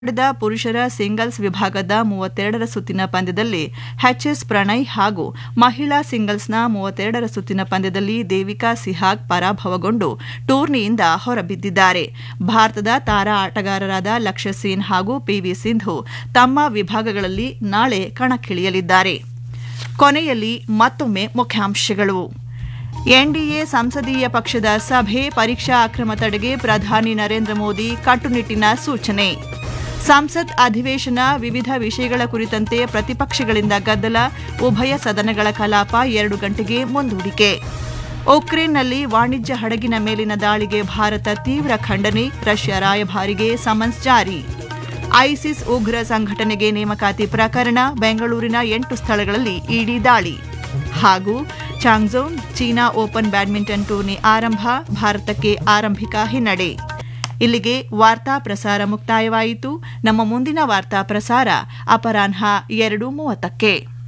ನಡೆದ ಪುರುಷರ ಸಿಂಗಲ್ಸ್ ವಿಭಾಗದ ಮೂವತ್ತೆರಡರ ಸುತ್ತಿನ ಪಂದ್ಯದಲ್ಲಿ ಎಚ್ಎಸ್ ಪ್ರಣಯ್ ಹಾಗೂ ಮಹಿಳಾ ಸಿಂಗಲ್ಸ್ನ ಮೂವತ್ತೆರಡರ ಸುತ್ತಿನ ಪಂದ್ಯದಲ್ಲಿ ದೇವಿಕಾ ಸಿಹಾಗ್ ಪರಾಭವಗೊಂಡು ಟೂರ್ನಿಯಿಂದ ಹೊರಬಿದ್ದಿದ್ದಾರೆ ಭಾರತದ ತಾರಾ ಆಟಗಾರರಾದ ಲಕ್ಷ್ಯ ಸೇನ್ ಹಾಗೂ ಪಿವಿ ಸಿಂಧು ತಮ್ಮ ವಿಭಾಗಗಳಲ್ಲಿ ನಾಳೆ ಕಣಕ್ಕಿಳಿಯಲಿದ್ದಾರೆ ಕೊನೆಯಲ್ಲಿ ಮತ್ತೊಮ್ಮೆ ಮುಖ್ಯಾಂಶಗಳು ಎನ್ಡಿಎ ಸಂಸದೀಯ ಪಕ್ಷದ ಸಭೆ ಪರೀಕ್ಷಾ ಅಕ್ರಮ ತಡೆಗೆ ಪ್ರಧಾನಿ ನರೇಂದ್ರ ಮೋದಿ ಕಟ್ಟುನಿಟ್ಟಿನ ಸೂಚನೆ ಸಂಸತ್ ಅಧಿವೇಶನ ವಿವಿಧ ವಿಷಯಗಳ ಕುರಿತಂತೆ ಪ್ರತಿಪಕ್ಷಗಳಿಂದ ಗದ್ದಲ ಉಭಯ ಸದನಗಳ ಕಲಾಪ ಎರಡು ಗಂಟೆಗೆ ಮುಂದೂಡಿಕೆ ಉಕ್ರೇನ್ನಲ್ಲಿ ವಾಣಿಜ್ಯ ಹಡಗಿನ ಮೇಲಿನ ದಾಳಿಗೆ ಭಾರತ ತೀವ್ರ ಖಂಡನೆ ರಷ್ಯಾ ರಾಯಭಾರಿಗೆ ಸಮನ್ಸ್ ಜಾರಿ ಐಸಿಸ್ ಉಗ್ರ ಸಂಘಟನೆಗೆ ನೇಮಕಾತಿ ಪ್ರಕರಣ ಬೆಂಗಳೂರಿನ ಎಂಟು ಸ್ಥಳಗಳಲ್ಲಿ ಇಡಿ ದಾಳಿ ಹಾಗೂ Changzhou China open badminton tourney ಆರಂಭ ಭಾರತಕ್ಕೆ ಆರಂಭಿಕ ಹಿನ್ನಡೆ ಇಲ್ಲಿಗೆ ವಾರ್ತಾ ಪ್ರಸಾರ ಮುಕ್ತಾಯವಾಯಿತು ನಮ್ಮ ಮುಂದಿನ ವಾರ್ತಾ ಪ್ರಸಾರ ಅಪರಾಹ್ನ ಎರಡು ಮೂವತ್ತಕ್ಕೆ